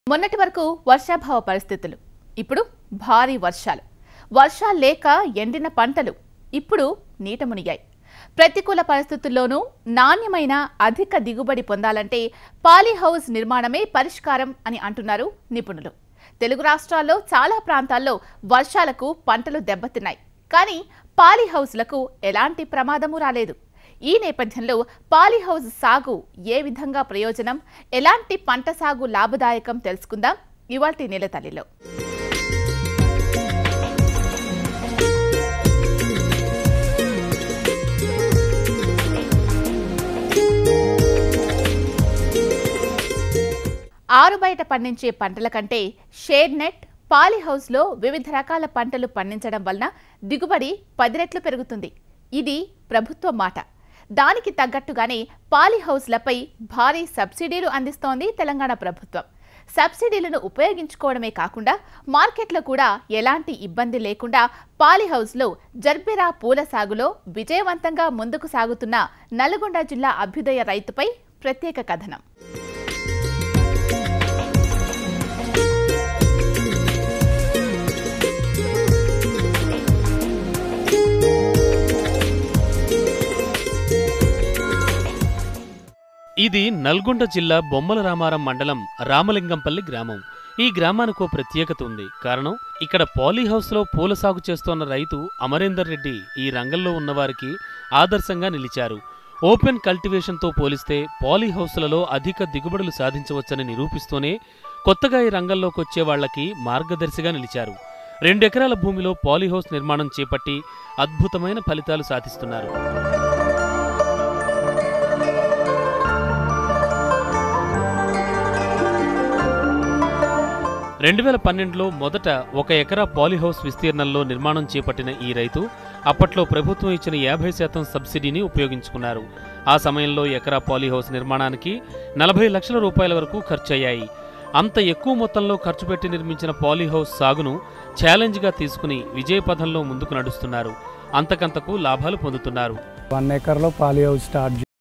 మొన్నటి వరకు వర్షాభావ పరిస్థితులు ఇప్పుడు భారీ వర్షాలు వర్షాలు లేక ఎండిన పంటలు ఇప్పుడు నీట మునిగాయి ప్రతికూల పరిస్థితుల్లోనూ నాణ్యమైన అధిక దిగుబడి పొందాలంటే పాలీ హౌస్ నిర్మాణమే పరిష్కారం అని అంటున్నారు నిపుణులు తెలుగు రాష్ట్రాల్లో చాలా ప్రాంతాల్లో వర్షాలకు పంటలు దెబ్బతిన్నాయి కానీ పాలీ హౌస్లకు ఎలాంటి ప్రమాదము రాలేదు ఈ నేపథ్యంలో పాలీ హౌస్ సాగు ఏ విధంగా ప్రయోజనం ఎలాంటి పంట సాగు లాభదాయకం తెలుసుకుందాం ఇవాల్టి నెలతల్లిలో ఆరు బయట పండించే పంటల కంటే షేడ్ నెట్ పాలీ హౌస్లో వివిధ రకాల పంటలు పండించడం వలన దిగుబడి పది రెట్లు పెరుగుతుంది ఇది ప్రభుత్వం మాట దానికి తగ్గట్టుగానే పాలీ హౌస్లపై భారీ సబ్సిడీలు అందిస్తోంది తెలంగాణ ప్రభుత్వం సబ్సిడీలను ఉపయోగించుకోవడమే కాకుండా మార్కెట్లో కూడా ఎలాంటి ఇబ్బంది లేకుండా పాలీ హౌస్లో జర్బెరా పూల సాగులో విజయవంతంగా ముందుకు సాగుతున్న నల్గొండ జిల్లా అభ్యుదయ రైతుపై ప్రత్యేక కథనం ఇది నల్గొండ జిల్లా బొమ్మల రామారం మండలం రామలింగంపల్లి గ్రామం ఈ గ్రామానికి ఓ ప్రత్యేకత ఉంది కారణం ఇక్కడ పాలీ హౌస్లో పూల సాగు చేస్తోన్న రైతు అమరేందర్ రెడ్డి ఈ రంగంలో ఉన్నవారికి ఆదర్శంగా నిలిచారు ఓపెన్ కల్టివేషన్తో పోలిస్తే పాలీ హౌస్లలో అధిక దిగుబడులు సాధించవచ్చని నిరూపిస్తూనే కొత్తగా ఈ రంగంలోకి వచ్చే వాళ్లకి మార్గదర్శిగా నిలిచారు రెండెకరాల భూమిలో పాలీ హౌస్ నిర్మాణం చేపట్టి అద్భుతమైన ఫలితాలు సాధిస్తున్నారు రెండు వేల పన్నెండులో మొదట ఒక ఎకరా పాలీహౌస్ విస్తీర్ణంలో నిర్మాణం చేపట్టిన ఈ రైతు అప్పట్లో ప్రభుత్వం ఇచ్చిన యాభై శాతం సబ్సిడీని ఉపయోగించుకున్నారు ఆ సమయంలో ఎకరా పాలీహౌస్ నిర్మాణానికి నలభై లక్షల రూపాయల వరకు ఖర్చయ్యాయి అంత ఎక్కువ మొత్తంలో ఖర్చు పెట్టి నిర్మించిన పాలీహౌస్ సాగును ఛాలెంజ్గా తీసుకుని విజయపథంలో ముందుకు నడుస్తున్నారు అంతకంతకు లాభాలు పొందుతున్నారు వన్ ఎకర్లో పాలీ హౌస్ స్టార్ట్ చే-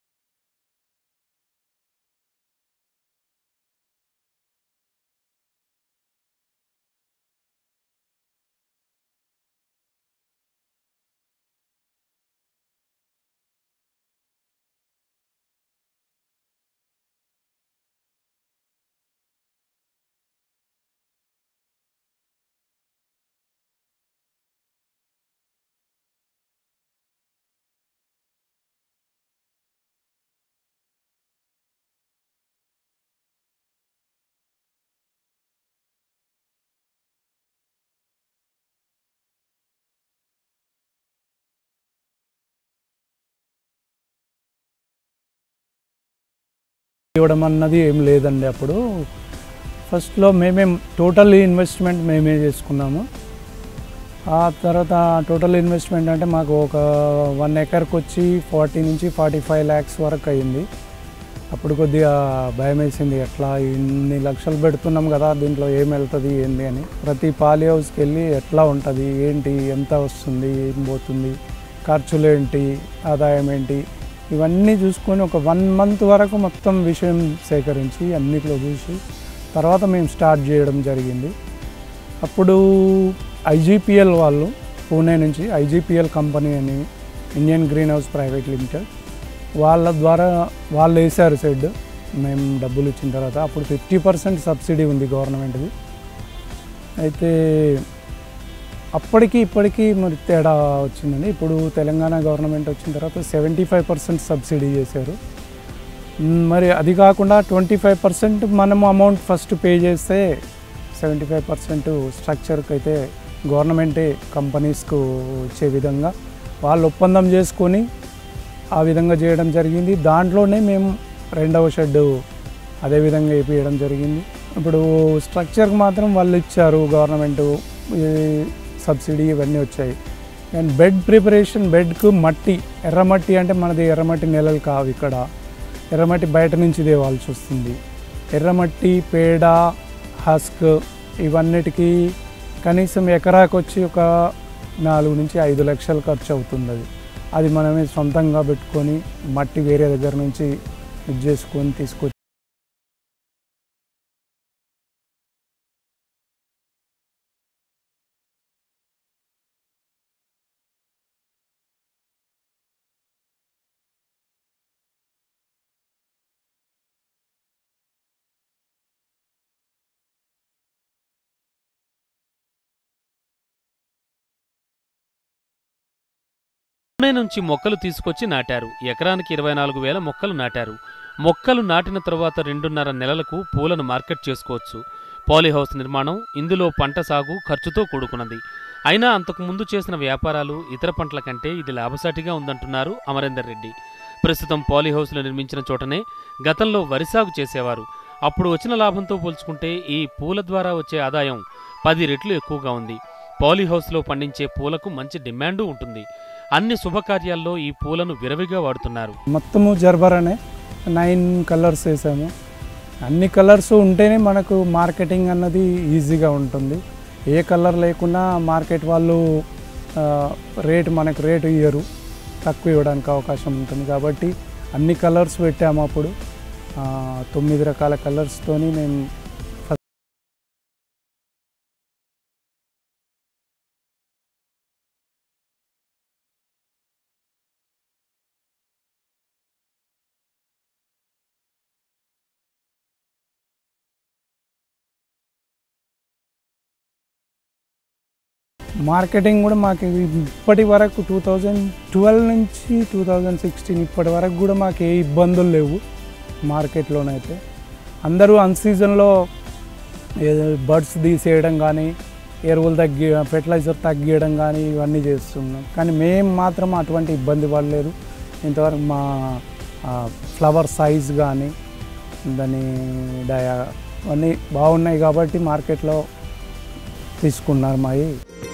ఇవ్వడం అన్నది ఏం లేదండి అప్పుడు ఫస్ట్లో మేమే టోటల్ ఇన్వెస్ట్మెంట్ మేమే చేసుకున్నాము ఆ తర్వాత టోటల్ ఇన్వెస్ట్మెంట్ అంటే మాకు ఒక వన్ ఎకర్కి వచ్చి ఫార్టీ నుంచి ఫార్టీ ఫైవ్ ల్యాక్స్ వరకు అయ్యింది అప్పుడు కొద్దిగా భయం వేసింది ఎట్లా ఇన్ని లక్షలు పెడుతున్నాం కదా దీంట్లో ఏం వెళ్తుంది ఏంది అని ప్రతి పాలి హౌస్కి వెళ్ళి ఎట్లా ఉంటుంది ఏంటి ఎంత వస్తుంది ఏం పోతుంది ఖర్చులు ఏంటి ఆదాయం ఏంటి ఇవన్నీ చూసుకొని ఒక వన్ మంత్ వరకు మొత్తం విషయం సేకరించి అన్నిట్లో చూసి తర్వాత మేము స్టార్ట్ చేయడం జరిగింది అప్పుడు ఐజీపీఎల్ వాళ్ళు పూణే నుంచి ఐజీపీఎల్ కంపెనీ అని Indian green house private limited వాళ్ళ ద్వారా వాళ్ళు వేశారు షెడ్ మేము డబ్బులు ఇచ్చిన తర్వాత అప్పుడు ఫిఫ్టీ పర్సెంట్ సబ్సిడీ ఉంది గవర్నమెంట్ది అయితే అప్పటికి ఇప్పటికీ మరి తేడా వచ్చిందండి ఇప్పుడు తెలంగాణ గవర్నమెంట్ వచ్చిన తర్వాత సెవెంటీ ఫైవ్ పర్సెంట్ సబ్సిడీ చేశారు మ్, మరి అది కాకుండా ట్వంటీ ఫైవ్ పర్సెంట్ మనము అమౌంట్ ఫస్ట్ పే చేస్తే సెవెంటీ ఫైవ్ పర్సెంట్ స్ట్రక్చర్కి అయితే గవర్నమెంటే కంపెనీస్కు ఇచ్చే విధంగా వాళ్ళు ఒప్పందం చేసుకొని ఆ విధంగా చేయడం జరిగింది దాంట్లోనే మేము రెండవ షెడ్ అదే విధంగా వేపించడం జరిగింది ఇప్పుడు స్ట్రక్చర్కి మాత్రం వాళ్ళు ఇచ్చారు గవర్నమెంట్ సబ్సిడీ ఇవన్నీ వచ్చాయి అండ్ బెడ్ ప్రిపరేషన్ బెడ్కు మట్టి ఎర్రమట్టి అంటే మనది ఎర్రమట్టి నెలలు కావు ఇక్కడ ఎర్రమట్టి బయట నుంచి తేవాల్సి వస్తుంది ఎర్రమట్టి పేడ హస్క్ ఇవన్నిటికీ కనీసం ఎకరాకు వచ్చి ఒక నాలుగు నుంచి ఐదు లక్షలు ఖర్చు అవుతుంది అది అది మనమే సొంతంగా పెట్టుకొని మట్టి వేరే దగ్గర నుంచి ఇది చేసుకొని తీసుకొచ్చి పూణే నుంచి మొక్కలు తీసుకొచ్చి నాటారు ఎకరానికి ఇరవై నాలుగు వేల మొక్కలు నాటారు మొక్కలు నాటిన తరువాత రెండున్నర నెలలకు పూలను మార్కెట్ చేసుకోవచ్చు పాలీహౌస్ నిర్మాణం ఇందులో పంట సాగు ఖర్చుతో కూడుకున్నది అయినా అంతకు ముందు చేసిన వ్యాపారాలు ఇతర పంటల కంటే ఇది లాభసాటిగా ఉందంటున్నారు అమరేందర్ రెడ్డి ప్రస్తుతం పాలీహౌస్లు నిర్మించిన చోటనే గతంలో వరి సాగు చేసేవారు అప్పుడు వచ్చిన లాభంతో పోల్చుకుంటే ఈ పూల ద్వారా వచ్చే ఆదాయం పది రెట్లు ఎక్కువగా ఉంది పాలీహౌస్లో పండించే పూలకు మంచి డిమాండు ఉంటుంది అన్ని శుభకార్యాల్లో ఈ పూలను విరవిగా వాడుతున్నారు మొత్తము జర్బర్ అనే నైన్ కలర్స్ వేసాము అన్ని కలర్స్ ఉంటేనే మనకు మార్కెటింగ్ అన్నది ఈజీగా ఉంటుంది ఏ కలర్ లేకున్నా మార్కెట్ వాళ్ళు ఆ, రేటు మనకు రేటు ఇయ్యరు తక్కువ ఇవ్వడానికి అవకాశం ఉంటుంది కాబట్టి అన్ని కలర్స్ పెట్టాము అప్పుడు ఆ, తొమ్మిది రకాల కలర్స్తోని మేము మార్కెటింగ్ కూడా మాకు ఇప్పటి వరకు టూ థౌజండ్ ట్వెల్వ్ నుంచి టూ థౌజండ్ సిక్స్టీన్ ఇప్పటి వరకు కూడా మాకు ఏ ఇబ్బందులు లేవు మార్కెట్లోనైతే అందరూ అన్ సీజన్లో బర్డ్స్ తీసేయడం కానీ ఎరువులు తగ్గి ఫెర్టిలైజర్ తగ్గియడం కానీ ఇవన్నీ చేస్తున్నాం కానీ మేము మాత్రం అటువంటి ఇబ్బంది పడలేదు ఇంతవరకు మా ఫ్లవర్ సైజ్ కానీ దాని డయా అన్నీ బాగున్నాయి కాబట్టి మార్కెట్లో తీసుకున్నారు మావి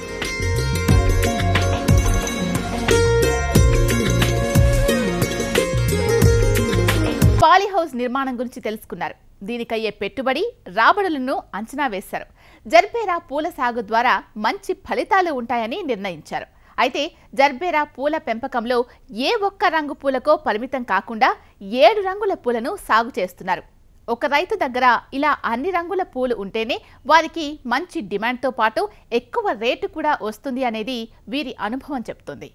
పాలీహౌస్ నిర్మాణం గురించి తెలుసుకున్నారు దీనికయ్యే పెట్టుబడి రాబడులను అంచనా వేశారు జర్బేరా పూల సాగు ద్వారా మంచి ఫలితాలు ఉంటాయని నిర్ణయించారు అయితే జర్బేరా పూల పెంపకంలో ఏ ఒక్క రంగు పూలకో పరిమితం కాకుండా ఏడు రంగుల పూలను సాగు చేస్తున్నారు ఒక రైతు దగ్గర ఇలా అన్ని రంగుల పూలు ఉంటేనే వారికి మంచి డిమాండ్తో పాటు ఎక్కువ రేటు కూడా వస్తుంది అనేది వీరి అనుభవం చెప్తుంది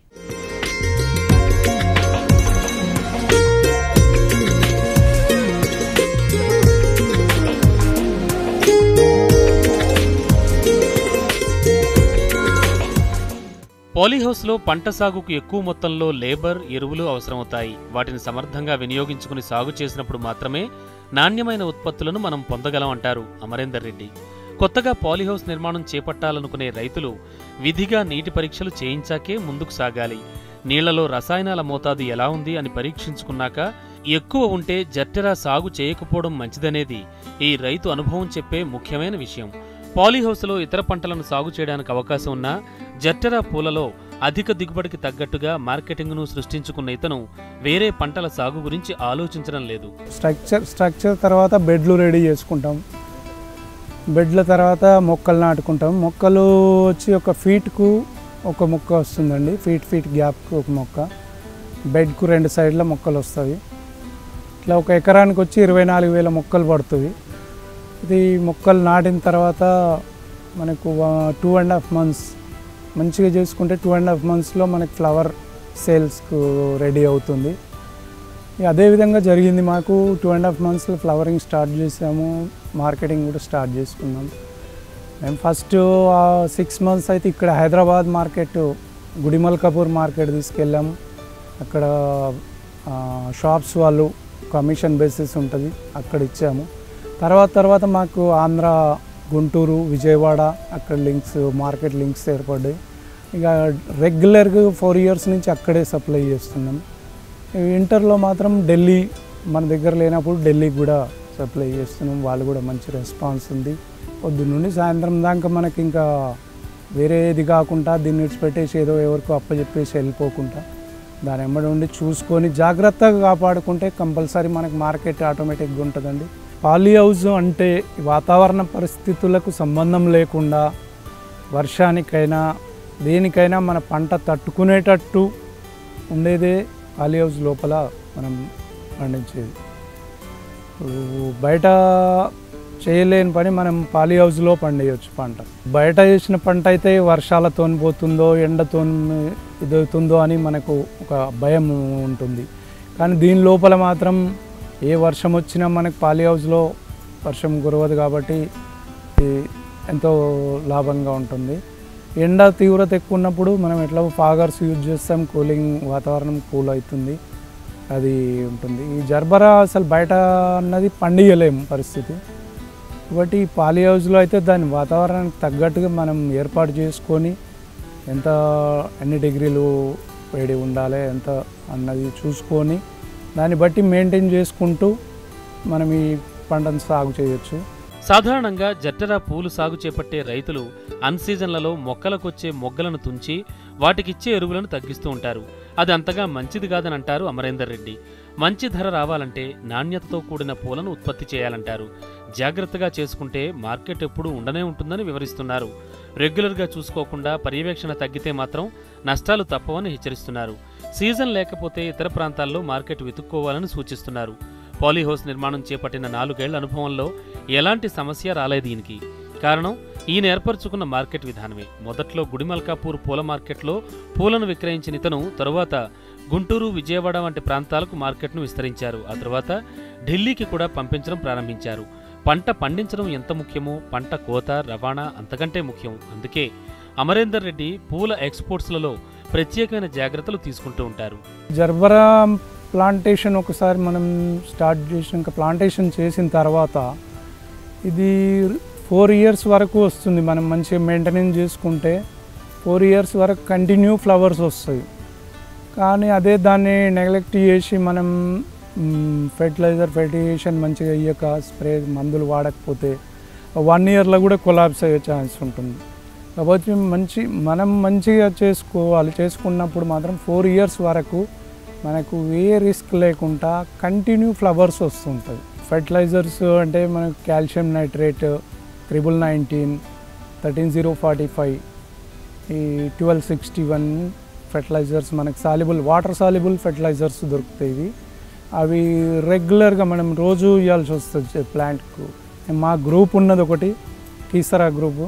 పాలీహౌస్లో పంట సాగుకు ఎక్కువ మొత్తంలో లేబర్ ఎరువులు అవసరమవుతాయి వాటిని సమర్థంగా వినియోగించుకుని సాగు చేసినప్పుడు మాత్రమే నాణ్యమైన ఉత్పత్తులను మనం పొందగలం అంటారు అమరేందర్ రెడ్డి కొత్తగా పాలీహౌస్ నిర్మాణం చేపట్టాలనుకునే రైతులు విధిగా నీటి పరీక్షలు చేయించాకే ముందుకు సాగాలి నీళ్లలో రసాయనాల మోతాదు ఎలా ఉంది అని పరీక్షించుకున్నాక ఎక్కువ ఉంటే జట్టెర సాగు చేయకపోవడం మంచిదనేది ఈ రైతు అనుభవం చెప్పే ముఖ్యమైన విషయం పాలీహౌస్లో ఇతర పంటలను సాగు చేయడానికి అవకాశం ఉన్నా జట్టెర పూలలో అధిక దిగుబడికి తగ్గట్టుగా మార్కెటింగ్ను సృష్టించుకున్న ఇతను వేరే పంటల సాగు గురించి ఆలోచించడం లేదు స్ట్రక్చర్ స్ట్రక్చర్ తర్వాత బెడ్లు రెడీ చేసుకుంటాం బెడ్ల తర్వాత మొక్కలు నాటుకుంటాం మొక్కలు వచ్చి ఒక ఫీట్కు ఒక మొక్క వస్తుందండి ఫీట్ ఫీట్ గ్యాప్కి ఒక మొక్క బెడ్కు రెండు సైడ్ల మొక్కలు వస్తాయి ఇట్లా ఒక ఎకరానికి వచ్చి ఇరవై నాలుగు వేల మొక్కలు పడుతుంది ఇది మొక్కలు నాటిన తర్వాత మనకు టూ అండ్ హాఫ్ మంత్స్ మంచిగా చేసుకుంటే టూ అండ్ హాఫ్ మంత్స్లో మనకి ఫ్లవర్ సేల్స్కు రెడీ అవుతుంది ఇక అదేవిధంగా జరిగింది మాకు టూ అండ్ హాఫ్ మంత్స్లో ఫ్లవరింగ్ స్టార్ట్ చేసాము మార్కెటింగ్ కూడా స్టార్ట్ చేసుకున్నాం మేము ఫస్ట్ సిక్స్ మంత్స్ అయితే ఇక్కడ Hyderabad market Gudimalkapur market తీసుకెళ్ళాము అక్కడ షాప్స్ వాళ్ళు కమిషన్ బేసిస్ ఉంటుంది అక్కడ ఇచ్చాము తర్వాత తర్వాత మాకు ఆంధ్ర గుంటూరు విజయవాడ అక్కడ లింక్స్ మార్కెట్ లింక్స్ ఏర్పడ్డాయి ఇక రెగ్యులర్గా ఫోర్ ఇయర్స్ నుంచి అక్కడే సప్లై చేస్తున్నాం ఇంటర్లో మాత్రం ఢిల్లీ మన దగ్గర లేనప్పుడు ఢిల్లీకి కూడా సప్లై చేస్తున్నాం వాళ్ళు కూడా మంచి రెస్పాన్స్ ఉంది పొద్దున్న నుండి సాయంత్రం దాకా మనకి ఇంకా వేరే ఏది కాకుండా దీన్ని విడిచిపెట్టేసి ఏదో ఎవరికో అప్పచెప్పేసి వెళ్ళిపోకుండా దాని వెంబడి ఉండి చూసుకొని జాగ్రత్తగా కాపాడుకుంటే కంపల్సరీ మనకి మార్కెట్ ఆటోమేటిక్గా ఉంటుందండి పాలీ హౌస్ అంటే వాతావరణ పరిస్థితులకు సంబంధం లేకుండా వర్షానికైనా దేనికైనా మన పంట తట్టుకునేటట్టు ఉండేదే పాలీ హౌస్ లోపల మనం పండించేది ఇప్పుడు బయట చేయలేని పని మనం పాలీ హౌస్లో పండేయచ్చు పంట బయట చేసిన పంట అయితే వర్షాలతో పోతుందో ఎండతో ఇదవుతుందో అని మనకు ఒక భయం ఉంటుంది కానీ దీని లోపల మాత్రం ఏ వర్షం వచ్చినా మనకు పాలీ హౌస్లో వర్షం కురవదు కాబట్టి ఇది ఎంతో లాభంగా ఉంటుంది ఎండ తీవ్రత ఎక్కువ ఉన్నప్పుడు మనం ఎట్లా ఫాగర్స్ యూజ్ చేస్తాం కూలింగ్ వాతావరణం కూల్ అవుతుంది అది ఉంటుంది ఈ జర్బరా అసలు బయట అన్నది పండియలేము పరిస్థితి కాబట్టి ఈ పాలి హౌస్లో అయితే దాని వాతావరణానికి తగ్గట్టుగా మనం ఏర్పాటు చేసుకొని ఎంత ఎన్ని డిగ్రీలు వేడి ఉండాలి ఎంత అన్నది చూసుకొని దాన్ని బట్టి మెయింటైన్ చేసుకుంటూ మనం ఈ పంటను సాగు చేయొచ్చు సాధారణంగా జట్టరా పూలు సాగు చేపట్టే రైతులు అన్సీజన్లలో మొక్కలకొచ్చే మొగ్గలను తుంచి వాటికిచ్చే ఎరువులను తగ్గిస్తూ ఉంటారు అది అంతగా మంచిది కాదని అంటారు అమరేందర్ రెడ్డి మంచి ధర రావాలంటే నాణ్యతతో కూడిన పూలను ఉత్పత్తి చేయాలంటారు జాగ్రత్తగా చేసుకుంటే మార్కెట్ ఎప్పుడూ ఉండనే ఉంటుందని వివరిస్తున్నారు రెగ్యులర్గా చూసుకోకుండా పర్యవేక్షణ తగ్గితే మాత్రం నష్టాలు తప్పవని హెచ్చరిస్తున్నారు సీజన్ లేకపోతే ఇతర ప్రాంతాల్లో మార్కెట్ వెతుక్కోవాలని సూచిస్తున్నారు పాలీహౌస్ నిర్మాణం చేపట్టిన నాలుగేళ్ల అనుభవంలో ఎలాంటి సమస్య రాలేదు దీనికి కారణం ఈయన ఏర్పరచుకున్న మార్కెట్ విధానమే మొదట్లో గుడిమల్కాపూర్ పూల మార్కెట్లో పూలను విక్రయించిన ఇతను తరువాత గుంటూరు విజయవాడ వంటి ప్రాంతాలకు మార్కెట్ను విస్తరించారు ఆ తరువాత ఢిల్లీకి కూడా పంపించడం ప్రారంభించారు పంట పండించడం ఎంత ముఖ్యమో పంట కోత రవాణా అంతకంటే ముఖ్యం అందుకే అమరేందర్ రెడ్డి పూల ఎక్స్పోర్ట్స్లలో ప్రత్యేకమైన జాగ్రత్తలు తీసుకుంటూ ఉంటారు జర్బరా ప్లాంటేషన్ ఒకసారి మనం స్టార్ట్ చేసినాక ప్లాంటేషన్ చేసిన తర్వాత ఇది ఫోర్ ఇయర్స్ వరకు వస్తుంది మనం మంచిగా మెయింటెనెన్స్ చేసుకుంటే ఫోర్ ఇయర్స్ వరకు కంటిన్యూ ఫ్లవర్స్ వస్తాయి కానీ అదే దాన్ని నెగ్లెక్ట్ చేసి మనం ఫెర్టిలైజర్ ఫెర్టిగేషన్ మంచిగా ఇయ్యక స్ప్రే మందులు వాడకపోతే వన్ ఇయర్లో కూడా కొలాబ్స్ అయ్యే ఛాన్స్ ఉంటుంది కాబట్టి మంచి మనం మంచిగా చేసుకోవాలి చేసుకున్నప్పుడు మాత్రం ఫోర్ ఇయర్స్ వరకు మనకు ఏ రిస్క్ లేకుండా కంటిన్యూ ఫ్లవర్స్ వస్తుంటుంది ఫెర్టిలైజర్స్ అంటే మనకు calcium nitrate triple nineteen thirteen zero forty five ఈ ట్వెల్వ్ సిక్స్టీ వన్ ఫెర్టిలైజర్స్ మనకు సాల్యుబుల్ వాటర్ సాల్యుబుల్ ఫెర్టిలైజర్స్ దొరుకుతాయి ఇవి అవి రెగ్యులర్గా మనం రోజు ఇవ్వాల్సి వస్తుంది ప్లాంట్కు మా గ్రూప్ ఉన్నది ఒకటి కీసరా గ్రూపు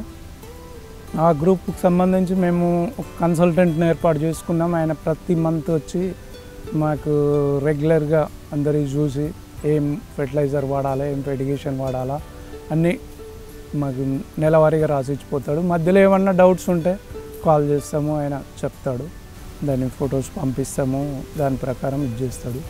ఆ గ్రూప్కి సంబంధించి మేము ఒక కన్సల్టెంట్ని ఏర్పాటు చేసుకున్నాం ఆయన ప్రతి మంత్ వచ్చి మాకు రెగ్యులర్గా అందరి చూసి ఏం ఫెర్టిలైజర్ వాడాలి ఏం ఫెర్టిగేషన్ వాడాలా అన్నీ మాకు నెలవారీగా రాసి ఇచ్చిపోతాడు మధ్యలో ఏమన్నా డౌట్స్ ఉంటే కాల్ చేస్తాము ఆయన చెప్తాడు దాని ఫొటోస్ పంపిస్తాము దాని ప్రకారం ఇది చేస్తాడు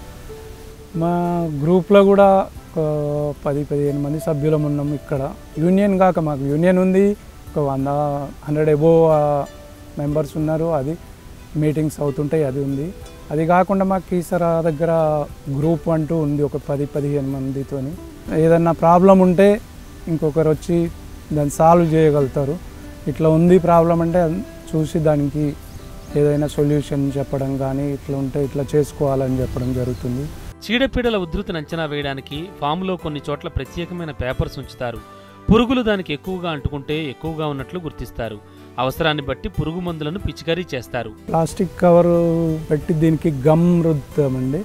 మా గ్రూప్లో కూడా ఒక పది పదిహేను మంది సభ్యులం ఉన్నాము ఇక్కడ యూనియన్ కాక మాకు యూనియన్ ఉంది ఒక వంద హండ్రెడ్ ఎబో మెంబర్స్ ఉన్నారు అది మీటింగ్స్ అవుతుంటాయి అది ఉంది అది కాకుండా మాకు కీసరా దగ్గర గ్రూప్ అంటూ ఉంది ఒక పది పదిహేను మందితోని ఏదన్నా ప్రాబ్లం ఉంటే ఇంకొకరు వచ్చి దాన్ని సాల్వ్ చేయగలుగుతారు ఇట్లా ఉంది ప్రాబ్లం అంటే చూసి దానికి ఏదైనా సొల్యూషన్ చెప్పడం కానీ ఇట్లా ఉంటే ఇట్లా చేసుకోవాలని చెప్పడం జరుగుతుంది చీడపీడల ఉధృతిని అంచనా వేయడానికి ఫామ్లో కొన్ని చోట్ల ప్రత్యేకమైన పేపర్స్ ఉంచుతారు పురుగులు దానికి ఎక్కువగా అంటుకుంటే ఎక్కువగా ఉన్నట్లు గుర్తిస్తారు అవసరాన్ని బట్టి పురుగు మందులను పిచికారీ చేస్తారు ప్లాస్టిక్ కవర్ పెట్టి దీనికి గమ్ రుద్దుతామండి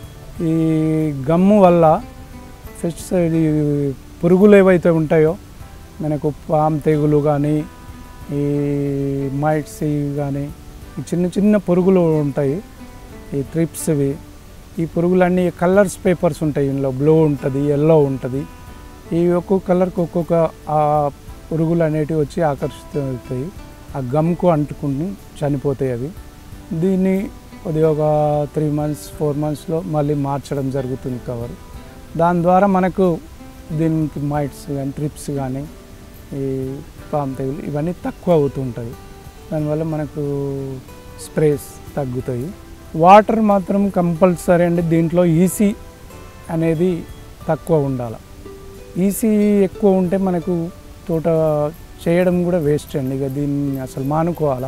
ఈ గమ్ము వల్ల పెస్టిసైడ్ ఈ పురుగులు ఏవైతే ఉంటాయో మనకు పామ్ తెగులు కానీ ఈ మైట్స్ కానీ ఈ చిన్న చిన్న పురుగులు ఉంటాయి ఈ త్రిప్స్ ఇవి ఈ పురుగులన్నీ కలర్స్ పేపర్స్ ఉంటాయి ఇందులో బ్లూ ఉంటుంది ఎల్లో ఉంటుంది ఈ ఒక్కొక్క కలర్కి ఒక్కొక్క ఆ పురుగులు అనేటివి వచ్చి ఆకర్షితాయి ఆ గమ్కు అంటుకుని చనిపోతాయి అవి దీన్ని కొద్దిగా ఒక త్రీ మంత్స్ ఫోర్ మంత్స్లో మళ్ళీ మార్చడం జరుగుతుంది కవర్ దాని ద్వారా మనకు దీనికి మైట్స్ కానీ ట్రిప్స్ కానీ ఈ పామ్ తెగులు ఇవన్నీ తక్కువ అవుతుంటాయి దానివల్ల మనకు స్ప్రేస్ తగ్గుతాయి వాటర్ మాత్రం కంపల్సరీ అండి దీంట్లో ఈసీ అనేది తక్కువ ఉండాలి ఈసీ ఎక్కువ ఉంటే మనకు తోట చేయడం కూడా వేస్ట్ అండి ఇక దీన్ని అసలు మానుకోవాలా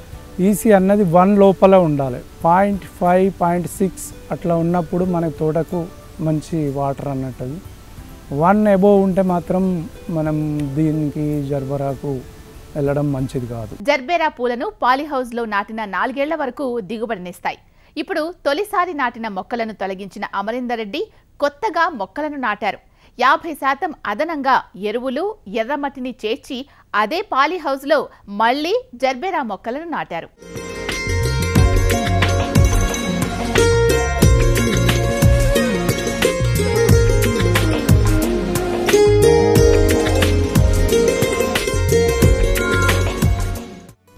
ఈసీ అన్నది వన్ లోపల ఉండాలి పాయింట్ ఫైవ్ పాయింట్ సిక్స్ అట్లా ఉన్నప్పుడు మన తోటకు మంచి వాటర్ అన్నట్టు అది వన్ అబోవ్ ఉంటే మాత్రం మనం దీనికి జర్బరాకు వెళ్ళడం మంచిది కాదు జర్బేరా పూలను పాలీహౌస్లో నాటిన నాలుగేళ్ల వరకు దిగుబడినిస్తాయి ఇప్పుడు తొలిసారి నాటిన మొక్కలను తొలగించిన అమరీందర్ రెడ్డి కొత్తగా మొక్కలను నాటారు యాభై శాతం అదనంగా ఎరువులు ఎర్రమట్టిని చేర్చి అదే పాలీహౌస్లో మళ్లీ జర్బేరా మొక్కలను నాటారు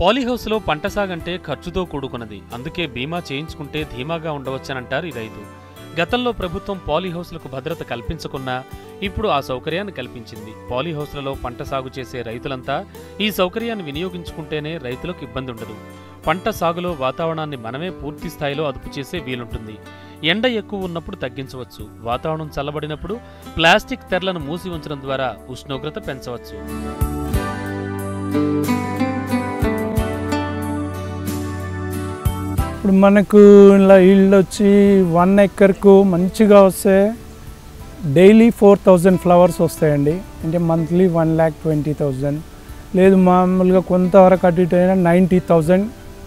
పాలీహౌస్లో పంట సాగంటే ఖర్చుతో కూడుకున్నది అందుకే బీమా చేయించుకుంటే ధీమాగా ఉండవచ్చనంటారు ఈ రైతు గతంలో ప్రభుత్వం పాలీహౌస్లకు భద్రత కల్పించకున్నా ఇప్పుడు ఆ సౌకర్యాన్ని కల్పించింది పాలీహౌస్లలో పంట సాగు చేసే రైతులంతా ఈ సౌకర్యాన్ని వినియోగించుకుంటేనే రైతులకు ఇబ్బంది ఉండదు పంట సాగులో వాతావరణాన్ని మనమే పూర్తి స్థాయిలో అదుపు చేసే వీలుంటుంది ఎండ ఎక్కువ ఉన్నప్పుడు తగ్గించవచ్చు వాతావరణం చల్లబడినప్పుడు ప్లాస్టిక్ తెరలను మూసి ఉంచడం ద్వారా ఉష్ణోగ్రత పెంచవచ్చు ఇప్పుడు మనకు ఇలా ఈల్డ్ వచ్చి వన్ ఎకర్కు మంచిగా వస్తే డైలీ ఫోర్ థౌజండ్ ఫ్లవర్స్ వస్తాయండి అంటే monthly one lakh twenty thousand లేదు మామూలుగా కొంతవరకు అటు ఇటు అయినా ninety thousand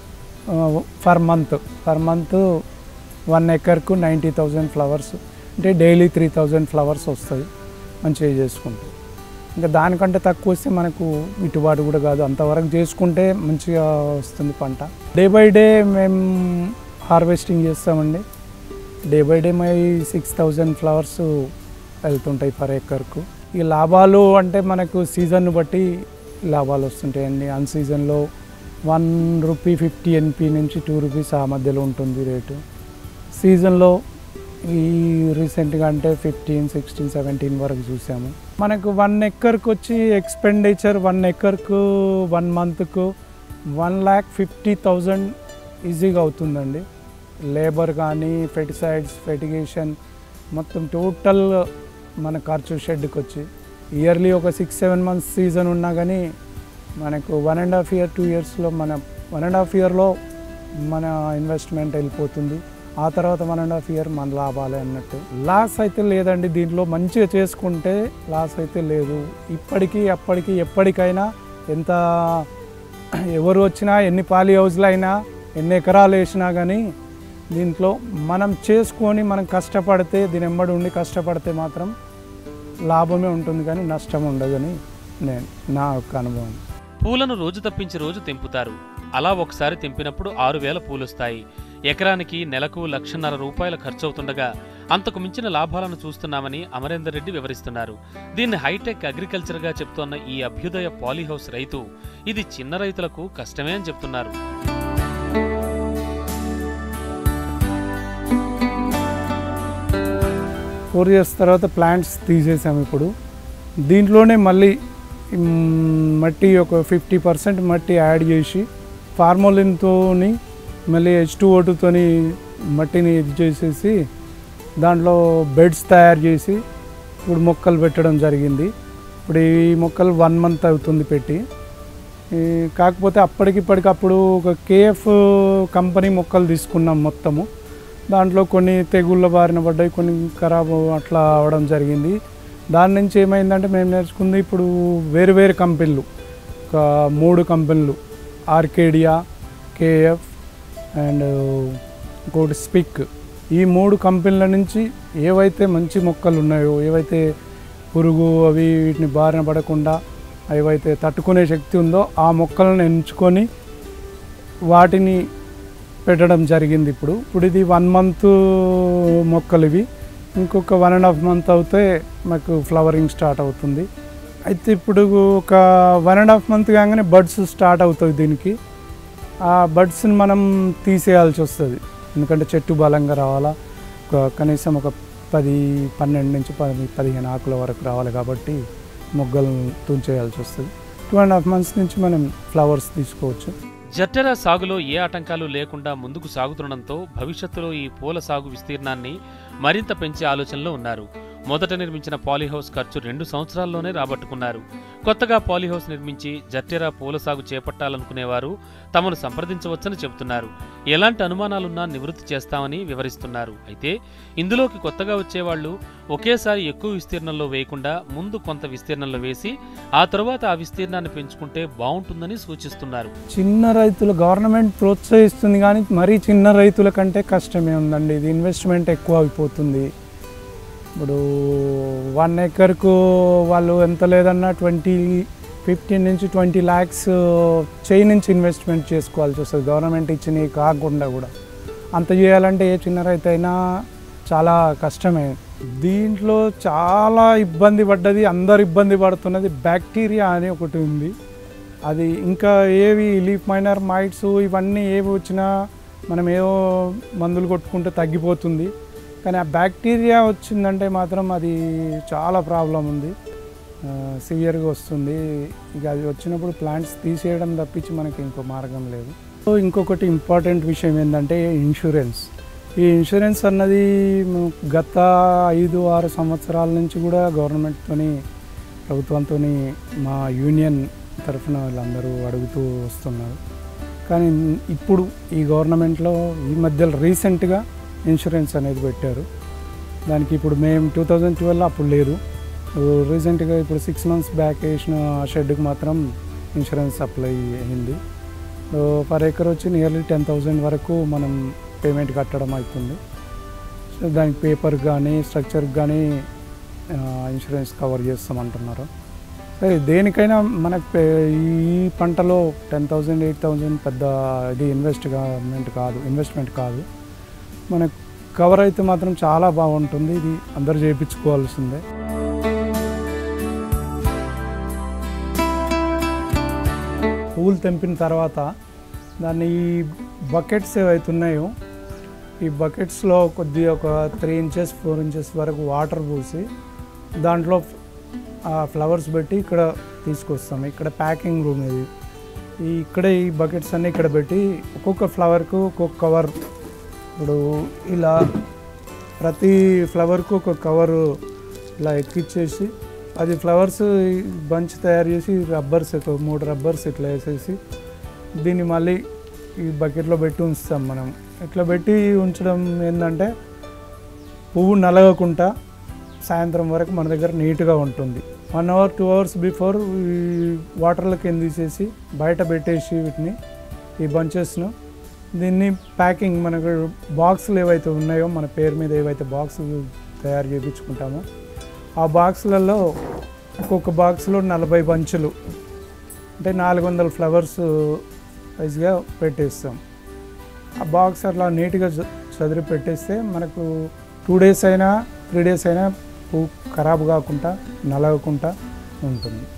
for month for month one ఎకర్కు నైంటీ థౌజండ్ ఫ్లవర్స్ అంటే డైలీ త్రీ థౌజండ్ ఫ్లవర్స్ వస్తాయి మంచిగా చేసుకుంటాం ఇంకా దానికంటే తక్కువ వస్తే మనకు గిట్టుబాటు కూడా కాదు అంతవరకు చేసుకుంటే మంచిగా వస్తుంది పంట డే బై డే మేము హార్వెస్టింగ్ చేస్తామండి day by day my six thousand flowers వెళ్తుంటాయి పర్ ఎకర్కు ఈ లాభాలు అంటే మనకు సీజన్ బట్టి లాభాలు వస్తుంటాయండి అన్ సీజన్లో వన్ రూపీ ఫిఫ్టీ ఎన్పి నుంచి టూ రూపీస్ ఆ మధ్యలో ఉంటుంది రేటు సీజన్లో ఈ రీసెంట్గా అంటే ఫిఫ్టీన్ సిక్స్టీన్ సెవెంటీన్ వరకు చూసాము మనకు వన్ ఎకర్కి వచ్చి ఎక్స్పెండిచర్ వన్ ఎకర్కు వన్ మంత్కు వన్ ల్యాక్ ఫిఫ్టీ థౌజండ్ ఈజీగా అవుతుందండి లేబర్ కానీ ఫెర్టిసైడ్స్ ఫెటిగేషన్ మొత్తం టోటల్ మన ఖర్చు షెడ్కి వచ్చి ఇయర్లీ ఒక సిక్స్ సెవెన్ మంత్స్ సీజన్ ఉన్నా కానీ మనకు one and half year two ఇయర్స్లో మన వన్ అండ్ హాఫ్ ఇయర్లో మన ఇన్వెస్ట్మెంట్ వెళ్ళిపోతుంది ఆ తర్వాత వన్ అండ్ హాఫ్ ఇయర్ మన లాభాలే అన్నట్టు లాస్ అయితే లేదండి దీంట్లో మంచిగా చేసుకుంటే లాస్ అయితే లేదు ఇప్పటికీ అప్పటికి ఎప్పటికైనా ఎంత ఎవరు వచ్చినా ఎన్ని పాలి హౌస్లు అయినా ఎన్ని ఎకరాలు వేసినా కానీ దీంట్లో మనం చేసుకొని మనం కష్టపడితే దీని ఎంబడి ఉండి కష్టపడితే మాత్రం లాభమే ఉంటుంది కానీ నష్టం ఉండదని నేను నా యొక్క అనుభవం పూలను రోజు తప్పించి రోజు తెంపుతారు అలా ఒకసారి తెంపినప్పుడు ఆరు వేల పూలొస్తాయి ఎకరానికి నెలకు లక్షన్నర రూపాయల ఖర్చవుతుండగా అంతకు మించిన లాభాలను చూస్తున్నామని అమరేందర్ రెడ్డి వివరిస్తున్నారు దీన్ని హైటెక్ అగ్రికల్చర్గా చెప్తోన్న ఈ అభ్యుదయ పాలీహౌస్ రైతు ఇది చిన్న రైతులకు కష్టమే అని చెప్తున్నారు ఫోర్ ఇయర్స్ తర్వాత ప్లాంట్స్ తీసేసాము ఇప్పుడు దీంట్లోనే మళ్ళీ మ్, మట్టి ఒక ఫిఫ్టీ పర్సెంట్ మట్టి యాడ్ చేసి ఫార్మోలిన్తో మళ్ళీ హెచ్ టూ ఓటుతోని మట్టిని ఇది చేసేసి దాంట్లో బెడ్స్ తయారు చేసి ఇప్పుడు మొక్కలు పెట్టడం జరిగింది ఇప్పుడు ఈ మొక్కలు వన్ మంత్ అవుతుంది పెట్టి ఈ కాకపోతే అప్పటికిప్పటికప్పుడు ఒక కేఎఫ్ కంపెనీ మొక్కలు తీసుకున్నాం మొత్తము దాంట్లో కొన్ని తెగుళ్ళ బారిన పడ్డాయి కొన్ని ఖరాబ్ అట్లా అవడం జరిగింది దాని నుంచి ఏమైందంటే మేము నేర్చుకుంది ఇప్పుడు వేరు వేరు కంపెనీలు ఒక మూడు కంపెనీలు ఆర్కేడియా కేఎఫ్ అండ్ ఇంకోటి స్పిక్ ఈ మూడు కంపెనీల నుంచి ఏవైతే మంచి మొక్కలు ఉన్నాయో ఏవైతే పురుగు అవి వీటిని బారిన పడకుండా ఏవైతే తట్టుకునే శక్తి ఉందో ఆ మొక్కలను ఎంచుకొని వాటిని పెట్టడం జరిగింది ఇప్పుడు ఇప్పుడు ఇది వన్ మంత్ మొక్కలు ఇవి ఇంకొక వన్ అండ్ హాఫ్ మంత్ అవుతే మాకు ఫ్లవరింగ్ స్టార్ట్ అవుతుంది అయితే ఇప్పుడు ఒక వన్ అండ్ హాఫ్ మంత్ కాగానే బడ్స్ స్టార్ట్ అవుతాయి దీనికి ఆ బడ్స్ని మనం తీసేయాల్సి వస్తుంది ఎందుకంటే చెట్టు బలంగా రావాలా ఒక కనీసం ఒక పది పన్నెండు నుంచి పది పదిహేను ఆకుల వరకు రావాలి కాబట్టి మొగ్గలను తుంచేయాల్సి వస్తుంది టూ అండ్ హాఫ్ మంత్స్ నుంచి మనం ఫ్లవర్స్ తీసుకోవచ్చు జట్టెర సాగులో ఏ ఆటంకాలు లేకుండా ముందుకు సాగుతుండడంతో భవిష్యత్తులో ఈ పూల సాగు విస్తీర్ణాన్ని మరింత పెంచే ఆలోచనలో ఉన్నారు మొదట నిర్మించిన పాలీహౌస్ ఖర్చు రెండు సంవత్సరాల్లోనే రాబట్టుకున్నారు కొత్తగా పాలీహౌస్ నిర్మించి జట్టెర పూల సాగు చేపట్టాలనుకునేవారు తమను సంప్రదించవచ్చని చెబుతున్నారు ఎలాంటి అనుమానాలున్నా నివృత్తి చేస్తామని వివరిస్తున్నారు అయితే ఇందులోకి కొత్తగా వచ్చేవాళ్లు ఒకేసారి ఎక్కువ విస్తీర్ణంలో వేయకుండా ముందు కొంత విస్తీర్ణంలో వేసి ఆ తరువాత ఆ విస్తీర్ణాన్ని పెంచుకుంటే బాగుంటుందని సూచిస్తున్నారు చిన్న రైతులు గవర్నమెంట్ ప్రోత్సహిస్తుంది కానీ మరీ చిన్న రైతుల కంటే కష్టమే ఉందండి ఇది ఇన్వెస్ట్మెంట్ ఎక్కువ అయిపోతుంది ఇప్పుడు వన్ ఎకర్కు వాళ్ళు ఎంత లేదన్నా ట్వంటీ ఫిఫ్టీన్ నుంచి ట్వంటీ ల్యాక్స్ చేయి నుంచి ఇన్వెస్ట్మెంట్ చేసుకోవాల్సి వస్తుంది గవర్నమెంట్ ఇచ్చినవి కాకుండా కూడా అంత చేయాలంటే ఏ చిన్న రైతు అయినా చాలా కష్టమే దీంట్లో చాలా ఇబ్బంది పడ్డది అందరు ఇబ్బంది పడుతున్నది బ్యాక్టీరియా అని ఒకటి ఉంది అది ఇంకా ఏవి లీఫ్ మైనర్ మైట్స్ ఇవన్నీ ఏవి వచ్చినా మనం ఏవో మందులు కొట్టుకుంటే తగ్గిపోతుంది కానీ ఆ బ్యాక్టీరియా వచ్చిందంటే మాత్రం అది చాలా ప్రాబ్లం ఉంది సివియర్గా వస్తుంది ఇక అది వచ్చినప్పుడు ప్లాంట్స్ తీసేయడం తప్పించి మనకి ఇంకో మార్గం లేదు సో ఇంకొకటి ఇంపార్టెంట్ విషయం ఏంటంటే ఇన్సూరెన్స్ ఈ ఇన్సూరెన్స్ అన్నది మ- గత ఐదు ఆరు సంవత్సరాల నుంచి కూడా గవర్నమెంట్తోని ప్రభుత్వంతో మా యూనియన్ తరఫున వాళ్ళందరూ అడుగుతూ వస్తున్నారు కానీ ఇప్పుడు ఈ గవర్నమెంట్లో ఈ మధ్యలో రీసెంట్గా ఇన్సూరెన్స్ అనేది పెట్టారు దానికి ఇప్పుడు మేము టూ థౌజండ్ ట్వెల్వ్ అప్పుడు లేదు రీసెంట్గా ఇప్పుడు సిక్స్ మంత్స్ బ్యాక్ వేసిన షెడ్కి మాత్రం ఇన్సూరెన్స్ అప్లై అయింది పర్ ఎకర్ వచ్చి నియర్లీ టెన్ థౌజండ్ వరకు మనం పేమెంట్ కట్టడం అవుతుంది సో దానికి పేపర్ కానీ స్ట్రక్చర్కి కానీ ఇన్సూరెన్స్ కవర్ చేస్తామంటున్నారు సరే దేనికైనా మనకు పే- ఈ పంటలో టెన్ థౌజండ్ ఎయిట్ థౌజండ్ పెద్ద ఇది ఇన్వెస్ట్మెంట్ కాదు ఇన్వెస్ట్మెంట్ కాదు మనకు కవర్ అయితే మాత్రం చాలా బాగుంటుంది ఇది అందరు చేయించుకోవాల్సిందే పువ్వులు తెంపిన తర్వాత దాన్ని ఈ బకెట్స్ ఏవైతే ఉన్నాయో ఈ బకెట్స్లో కొద్దిగా ఒక త్రీ ఇంచెస్ ఫోర్ ఇంచెస్ వరకు వాటర్ పోసి దాంట్లో ఆ ఫ్లవర్స్ పెట్టి ఇక్కడ తీసుకొస్తాం ఇక్కడ ప్యాకింగ్ రూమ్ ఇది ఈ ఇక్కడ ఈ బకెట్స్ అన్నీ ఇక్కడ పెట్టి ఒక్కొక్క ఫ్లవర్కు ఒక్కొక్క కవర్ ఇప్పుడు ఇలా ప్రతి ఫ్లవర్కు ఒక కవర్ ఇలా ఎక్కిచ్చేసి అది ఫ్లవర్స్ బంచ్ తయారు చేసి రబ్బర్స్ ఒక మూడు రబ్బర్స్ ఇట్లా వేసేసి దీన్ని మళ్ళీ ఈ బకెట్లో పెట్టి ఉంచుతాం మనం ఇట్లా పెట్టి ఉంచడం ఏంటంటే పువ్వు నలగకుండా సాయంత్రం వరకు మన దగ్గర నీట్గా ఉంటుంది one hour two hours before ఈ వాటర్లో కింద తీసేసి బయట పెట్టేసి వీటిని ఈ బంచెస్ను దీన్ని ప్యాకింగ్ మనకు బాక్సులు ఏవైతే ఉన్నాయో మన పేరు మీద ఏవైతే బాక్సులు తయారు చేయించుకుంటామో ఆ బాక్సులలో ఒక్కొక్క బాక్స్లో నలభై బంచులు అంటే నాలుగు వందల ఫ్లవర్స్ వైజ్గా పెట్టేస్తాం ఆ బాక్స్ అట్లా నీట్గా చ- చదిరి పెట్టేస్తే మనకు టూ డేస్ అయినా త్రీ డేస్ అయినా పువ్వు ఖరాబ్ కాకుండా నలగకుండా ఉంటుంది